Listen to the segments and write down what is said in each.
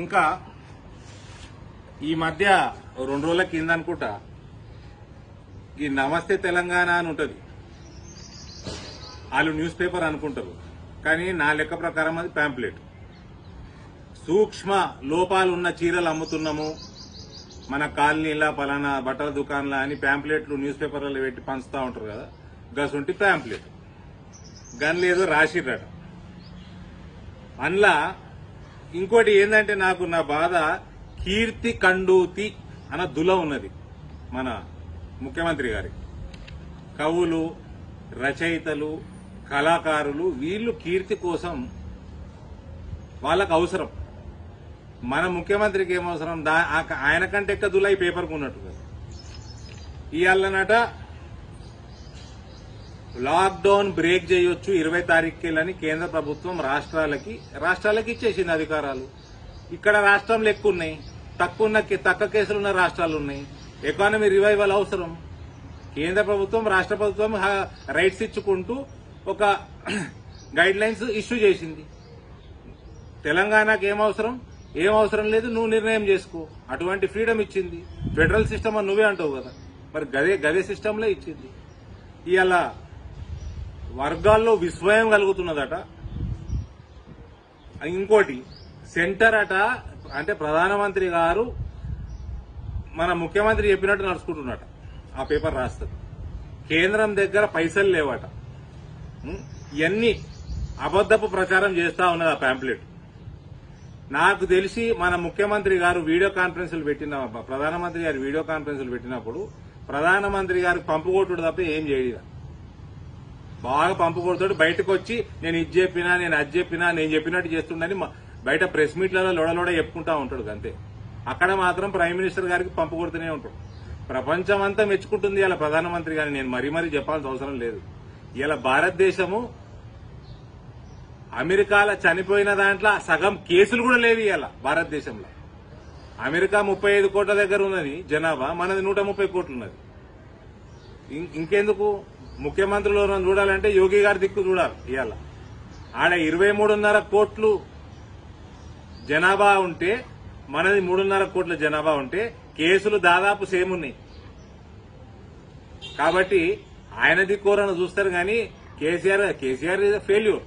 ఇంకా ఈ మధ్య రెండు రోజుల కింద అనుకుంటా ఈ నమస్తే తెలంగాణ అని ఉంటది వాళ్ళు న్యూస్ పేపర్ అనుకుంటారు కానీ నా లెక్క ప్రకారం అది ప్యాంప్లెట్ సూక్ష్మ లోపాలు ఉన్న చీరలు అమ్ముతున్నాము మన కాలనీలా పలానా బట్టల దుకాణంలా అని ప్యాంప్లెట్లు న్యూస్ పేపర్లలో పెట్టి పంచుతా ఉంటారు కదా గసుంటి ప్యాంప్లెట్ గన్ లేదు రాసిర్రట అందులో ఇంకోటి ఏంటంటే నాకు నా బాధ కీర్తి కండూతి అన్న దుల ఉన్నది మన ముఖ్యమంత్రి గారి కవులు రచయితలు కళాకారులు వీళ్ళు కీర్తి కోసం వాళ్ళకు అవసరం మన ముఖ్యమంత్రికి ఏమవసరం దా ఆ- ఆయన కంటే ఎక్క దుల ఈ పేపర్కు ఉన్నట్టు కదా ఇవాళనట లాక్డౌన్ బ్రేక్ చేయొచ్చు ఇరవై తారీఖులని కేంద్ర ప్రభుత్వం రాష్ట్రాలకి రాష్ట్రాలకి ఇచ్చేసింది అధికారాలు ఇక్కడ రాష్ట్రంలో ఎక్కువ ఉన్నాయి తక్కువ ఉన్న తక్కువ కేసులు ఉన్న రాష్ట్రాలు ఉన్నాయి ఎకానమీ రివైవల్ అవసరం కేంద్ర ప్రభుత్వం రాష్ట్ర ప్రభుత్వం హ- రైట్స్ ఇచ్చుకుంటూ ఒక గైడ్ లైన్స్ ఇష్యూ చేసింది తెలంగాణకి ఏం అవసరం ఏం అవసరం లేదు నువ్వు నిర్ణయం చేసుకో అటువంటి ఫ్రీడమ్ ఇచ్చింది ఫెడరల్ సిస్టమ్ అని నువ్వే అంటావు కదా మరి గదే గదే సిస్టంలో ఇచ్చింది ఇవాళ వర్గాల్లో విస్మయం కలుగుతున్నదట ఇంకోటి సెంటర్ అట అంటే ప్రధానమంత్రి గారు మన ముఖ్యమంత్రి చెప్పినట్టు నడుచుకుంటున్నట ఆ పేపర్ రాస్తుంది కేంద్రం దగ్గర పైసలు లేవట ఉం? ఇవన్నీ అబద్దపు ప్రచారం చేస్తా ఉన్నది ఆ పాంప్లెట్ నాకు తెలిసి మన ముఖ్యమంత్రి గారు వీడియో కాన్ఫరెన్స్లు పెట్టిన ప్రధానమంత్రి గారు వీడియో కాన్ఫరెన్స్లు పెట్టినప్పుడు ప్రధానమంత్రి గారికి పంపు కొట్టుడు తప్ప ఏం చేయడు బాగా పంపు కొడుతాడు బయటకు వచ్చి నేను ఇది చెప్పినా నేను అది చెప్పినా నేను చెప్పినట్టు చేస్తుండని మ- బయట ప్రెస్ మీట్లలో లోడలోడ చెప్పుకుంటా ఉంటాడు అంతే అక్కడ మాత్రం ప్రైమ్ మినిస్టర్ గారికి పంపు కొడుతూనే ఉంటాడు ప్రపంచం అంతా మెచ్చుకుంటుంది ఇలా ప్రధానమంత్రి గారిని నేను మరీ మరీ చెప్పాల్సిన అవసరం లేదు ఇలా భారతదేశము అమెరికాలో చనిపోయిన దాంట్లో సగం కేసులు కూడా లేవు ఇలా భారతదేశంలో అమెరికా ముప్పై ఐదు కోట్ల దగ్గర ఉన్నది జనాభా మనది నూట ముప్పై కోట్లు ఉన్నది ఇం- ఇంకెందుకు ముఖ్యమంత్రులు ఎవరైనా చూడాలంటే యోగి గారి దిక్కు చూడాలి ఇవాళ ఆడ ఇరవై మూడున్నర కోట్లు జనాభా ఉంటే మనది మూడున్నర కోట్ల జనాభా ఉంటే కేసులు దాదాపు సేమ్ ఉన్నాయి కాబట్టి ఆయన దిక్కోరని చూస్తారు కానీ కేసీఆర్ కేసీఆర్ ఇస్ ఫెయిల్యూర్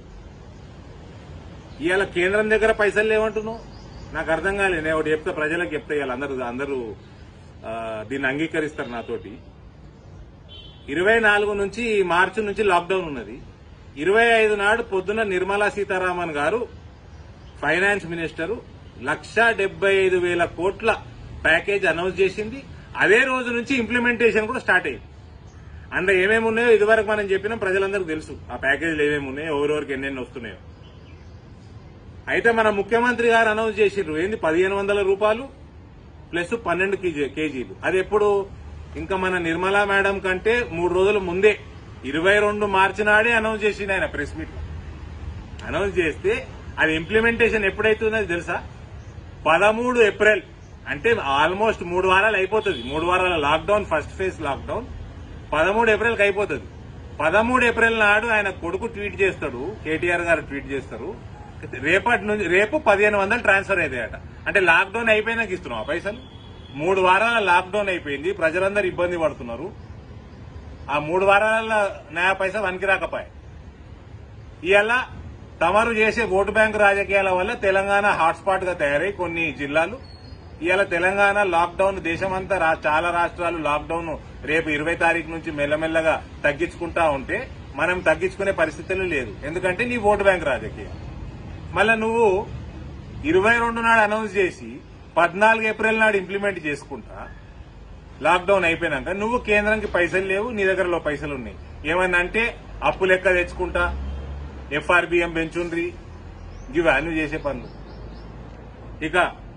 ఇవాళ కేంద్రం దగ్గర పైసలు లేవంటున్నావు నాకు అర్థం కాలేదు నేను ఒకటి చెప్తే ప్రజలకు చెప్తే ఇవాళ అందరూ అందరూ ఆ, దీన్ని అంగీకరిస్తారు నాతోటి ఇరవై నాలుగు నుంచి మార్చి నుంచి లాక్డౌన్ ఉన్నది ఇరవై ఐదు నాడు పొద్దున నిర్మలా సీతారామన్ గారు ఫైనాన్స్ మినిస్టర్ లక్ష డెబ్బై ఐదు వేల కోట్ల ప్యాకేజ్ అనౌన్స్ చేసింది అదే రోజు నుంచి ఇంప్లిమెంటేషన్ కూడా స్టార్ట్ అయింది అందులో ఏమేమి ఉన్నాయో ఇదివరకు మనం చెప్పినాం ప్రజలందరికీ తెలుసు ఆ ప్యాకేజీలు ఏమేమి ఉన్నాయో ఎవరెవరికి ఎన్నెన్ని వస్తున్నాయో అయితే మన ముఖ్యమంత్రి గారు అనౌన్స్ చేసిండ్రు ఏంది పదిహేను వందల రూపాయలు ప్లస్ పన్నెండు కేజీ కేజీలు అది ఎప్పుడు ఇంకా మన నిర్మలా మేడం కంటే మూడు రోజుల ముందే ఇరవై రెండు మార్చి నాడే అనౌన్స్ చేసింది ఆయన ప్రెస్ మీట్ అనౌన్స్ చేస్తే అది ఇంప్లిమెంటేషన్ ఎప్పుడైతుందో తెలుసా పదమూడు ఏప్రిల్ అంటే ఆల్మోస్ట్ మూడు వారాలు అయిపోతుంది మూడు వారాల లాక్డౌన్ ఫస్ట్ ఫేజ్ లాక్డౌన్ పదమూడు ఏప్రిల్కి అయిపోతుంది పదమూడు ఏప్రిల్ నాడు ఆయన కొడుకు ట్వీట్ చేస్తాడు కేటీఆర్ గారు ట్వీట్ చేస్తారు రేపటి నుంచి రేపు పదిహేను వందలు ట్రాన్స్ఫర్ అవుతాయట అంటే లాక్డౌన్ అయిపోయినాక ఇస్తున్నాం ఆ పైసలు మూడు వారాల లాక్డౌన్ అయిపోయింది ప్రజలందరూ ఇబ్బంది పడుతున్నారు ఆ మూడు వారాల నయా పైసా వనికి రాకపోయా ఇవాళ తమరు చేసే ఓటు బ్యాంకు రాజకీయాల వల్ల తెలంగాణ హాట్స్పాట్ గా తయారై కొన్ని జిల్లాలు ఇవాళ తెలంగాణ లాక్డౌన్ దేశమంతా రా- చాలా రాష్ట్రాలు లాక్డౌన్ రేపు ఇరవై తారీఖు నుంచి మెల్లమెల్లగా తగ్గించుకుంటా ఉంటే మనం తగ్గించుకునే పరిస్థితులు లేదు ఎందుకంటే నీ ఓటు బ్యాంక్ రాజకీయం మళ్ళా నువ్వు ఇరవై రెండు నాడు అనౌన్స్ చేసి పద్నాలుగు ఏప్రిల్ నాడు ఇంప్లిమెంట్ చేసుకుంటా లాక్డౌన్ అయిపోయినాక నువ్వు కేంద్రానికి పైసలు లేవు నీ దగ్గరలో పైసలు ఉన్నాయి ఏమన్నా అంటే అప్పు లెక్క తెచ్చుకుంటా ఎఫ్ఆర్బిఎం పెంచుండ్రి ఇవన్నీ చేసే పనులు ఇక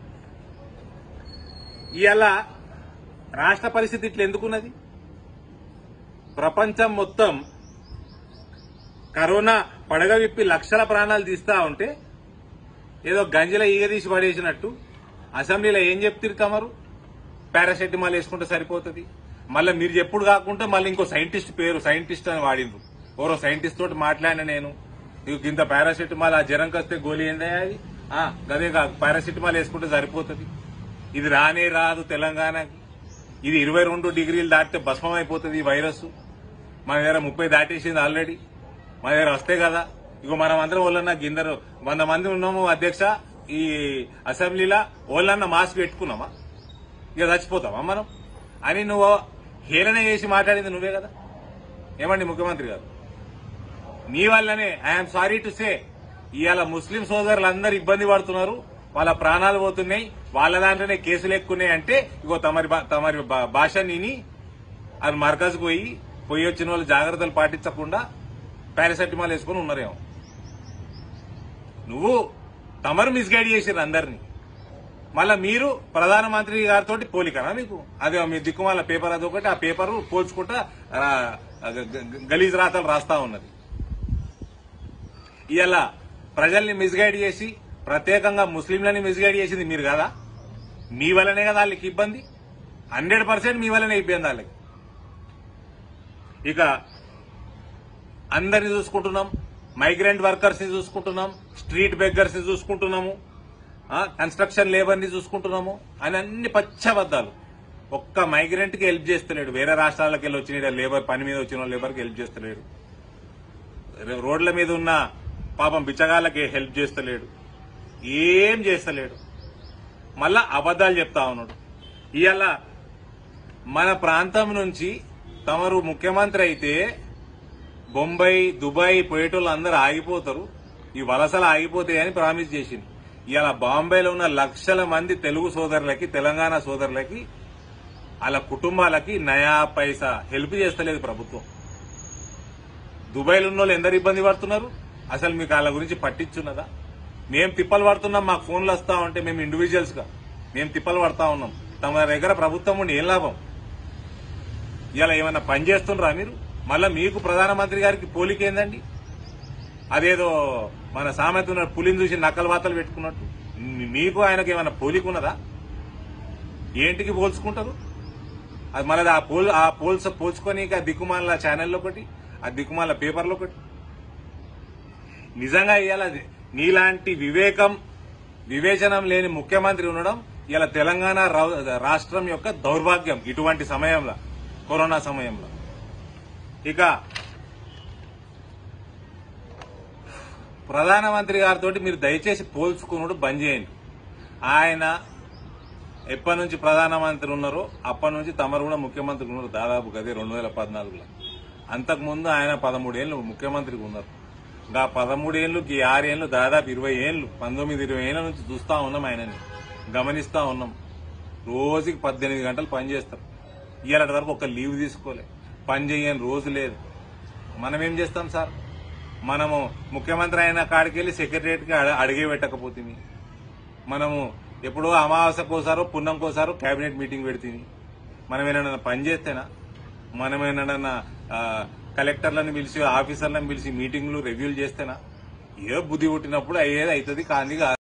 ఇవాళ రాష్ట్ర పరిస్థితి ఇట్లా ఎందుకున్నది ప్రపంచం మొత్తం కరోనా పడగ విప్పి లక్షల ప్రాణాలు తీస్తా ఉంటే ఏదో గంజిలో ఈగ తీసి పడేసినట్టు అసెంబ్లీలో ఏం చెప్తిరు తమరు పారాసెటమాల్ వేసుకుంటే సరిపోతుంది మళ్ళీ మీరు చెప్పుడు కాకుండా మళ్ళీ ఇంకో సైంటిస్ట్ పేరు సైంటిస్ట్ అని వాడిండ్రు ఎవరో సైంటిస్ట్ తోటి మాట్లాడిన నేను నీకు ఇంత పారాసెటమాల్ ఆ జ్వరం వస్తే గోళీ ఏందా అది ఆ, గదే పారాసిటమాల్ వేసుకుంటే సరిపోతుంది ఇది రానే రాదు తెలంగాణకి ఇది ఇరవై రెండు డిగ్రీలు దాటితే భస్మం అయిపోతుంది ఈ వైరస్ మన దగ్గర ముప్పై దాటేసింది ఆల్రెడీ మన దగ్గర వస్తే కదా ఇగో మనం అందరం ఓళ్ళన్న గిందరు వంద మంది ఉన్నాము అధ్యక్ష ఈ అసెంబ్లీలో ఓళ్ళన్న మాస్క్ పెట్టుకున్నామా ఇక చచ్చిపోతామా మనం అని నువ్వు హేళన చేసి మాట్లాడింది నువ్వే కదా ఏమండి ముఖ్యమంత్రి గారు నీ వల్లనే ఐఎమ్ సారీ టు సే ఇవాళ ముస్లిం సోదరులు అందరు ఇబ్బంది పడుతున్నారు వాళ్ళ ప్రాణాలు పోతున్నాయి వాళ్ళ దాంట్లోనే కేసులు ఎక్కున్నాయి అంటే ఇగో తమరి భా- తమరి భా- భాష నీని అది మర్కజ్ పోయి పోయి వచ్చిన వాళ్ళు జాగ్రత్తలు పాటించకుండా పారాసెటమాల్ వేసుకుని ఉన్నారేమో నువ్వు తమరు మిస్గైడ్ చేసారు అందరినీ మళ్ళా మీరు ప్రధానమంత్రి గారితో పోలికనా మీకు అదే మీ దిక్కుమాల పేపర్ అదొకటి ఆ పేపర్ పోల్చుకుంటా ఆ, గ- గ- గలీజ్ రాతలు రాస్తా ఉన్నది ఇవాళ ప్రజల్ని మిస్గైడ్ చేసి ప్రత్యేకంగా ముస్లింలని మిస్గైడ్ చేసింది మీరు కదా మీ వల్లనే కదా వాళ్ళకి ఇబ్బంది హండ్రెడ్ పర్సెంట్ మీ వల్లనే ఇబ్బంది వాళ్ళకి ఇక అందరిని చూసుకుంటున్నాం మైగ్రెంట్ వర్కర్స్ ని చూసుకుంటున్నాం స్ట్రీట్ బెగ్గర్స్ ని చూసుకుంటున్నాము ఆ, కన్స్ట్రక్షన్ లేబర్ ని చూసుకుంటున్నాము అని అన్ని పచ్చబద్దాలు ఒక్క మైగ్రెంట్ కి హెల్ప్ చేస్తలేడు వేరే రాష్ట్రాలకు వెళ్ళి వచ్చిన లేబర్ పని మీద వచ్చిన లేబర్ కి హెల్ప్ చేస్తలేడు రోడ్ల మీద ఉన్న పాపం బిచ్చగాళ్ళకి హెల్ప్ చేస్తలేడు ఏం చేస్తలేడు మళ్ళా అబద్దాలు చెప్తా ఉన్నాడు ఇవాళ మన ప్రాంతం నుంచి తమరు ముఖ్యమంత్రి అయితే బొంబాయి దుబాయ్ పోయేటోళ్ళు అందరూ ఆగిపోతారు ఈ వలసలు ఆగిపోతాయని ప్రామిస్ చేసింది ఇవాళ బాంబేలో ఉన్న లక్షల మంది తెలుగు సోదరులకి తెలంగాణ సోదరులకి వాళ్ళ కుటుంబాలకి నయా పైసా హెల్ప్ చేస్తలేదు ప్రభుత్వం దుబాయ్లో ఉన్న వాళ్ళు ఎందరు ఇబ్బంది పడుతున్నారు అసలు మీకు వాళ్ళ గురించి పట్టించున్నదా మేము తిప్పలు పడుతున్నాం మాకు ఫోన్లు వస్తా ఉంటే మేము ఇండివిజువల్స్ గా మేము తిప్పలు పడతా ఉన్నాం తమ దగ్గర ప్రభుత్వం ఉండి ఏం లాభం ఇలా ఏమైనా పని చేస్తుండ్రా మీరు మళ్ళా మీకు ప్రధానమంత్రి గారికి పోలిక ఏందండి అదేదో మన సామెత ఉన్న పులిని చూసి నక్కల వాతలు పెట్టుకున్నట్టు మీ- మీకు ఆయనకి ఏమైనా పోలిక ఉన్నదా ఏంటికి పోల్చుకుంటారు అది మళ్ళీ ఆ పోల్ ఆ పోల్స్ పోల్చుకొని ఇక దిక్కుమాల ఛానల్లో ఒకటి ఆ దిక్కుమాల పేపర్లో ఒకటి నిజంగా ఇవాళ నీలాంటి వివేకం వివేచనం లేని ముఖ్యమంత్రి ఉండడం ఇలా తెలంగాణ రా- రాష్ట్రం యొక్క దౌర్భాగ్యం ఇటువంటి సమయంలో కరోనా సమయంలో ఇక ప్రధానమంత్రి గారితో మీరు దయచేసి పోల్చుకున్నాడు బంద్ చేయండి ఆయన ఎప్పటి నుంచి ప్రధానమంత్రి ఉన్నారో అప్పటి నుంచి తమరు కూడా ముఖ్యమంత్రి ఉన్నారు దాదాపు గది రెండు వేల పద్నాలుగులో అంతకుముందు ఆయన పదమూడేళ్ళు ముఖ్యమంత్రిగా ఉన్నారు ఇంకా పదమూడేళ్ళు ఈ ఆరేళ్ళు దాదాపు ఇరవై ఏళ్ళు పంతొమ్మిది ఇరవై ఏళ్ళ నుంచి చూస్తా ఉన్నాం ఆయనని గమనిస్తా ఉన్నాం రోజుకి పద్దెనిమిది గంటలు పని చేస్తారు ఇవాళ వరకు ఒక లీవ్ తీసుకోలే పని చేయని రోజు లేదు మనం ఏం చేస్తాం సార్ మనము ముఖ్యమంత్రి అయిన కాడికి వెళ్ళి సెక్రటరియట్కి అడ- అడిగే పెట్టకపోతుంది మనము ఎప్పుడో అమావాస్యకోసారో పుణ్యంకోసారో కేబినెట్ మీటింగ్ పెడుతుంది మనం ఏమైనా పని చేస్తేనా మనం ఏమైనా కలెక్టర్లను పిలిచి ఆఫీసర్లను పిలిచి మీటింగ్లు రివ్యూలు చేస్తేనా ఏ బుద్ధి పుట్టినప్పుడు అయ్యేది అవుతుంది కానీ కాదు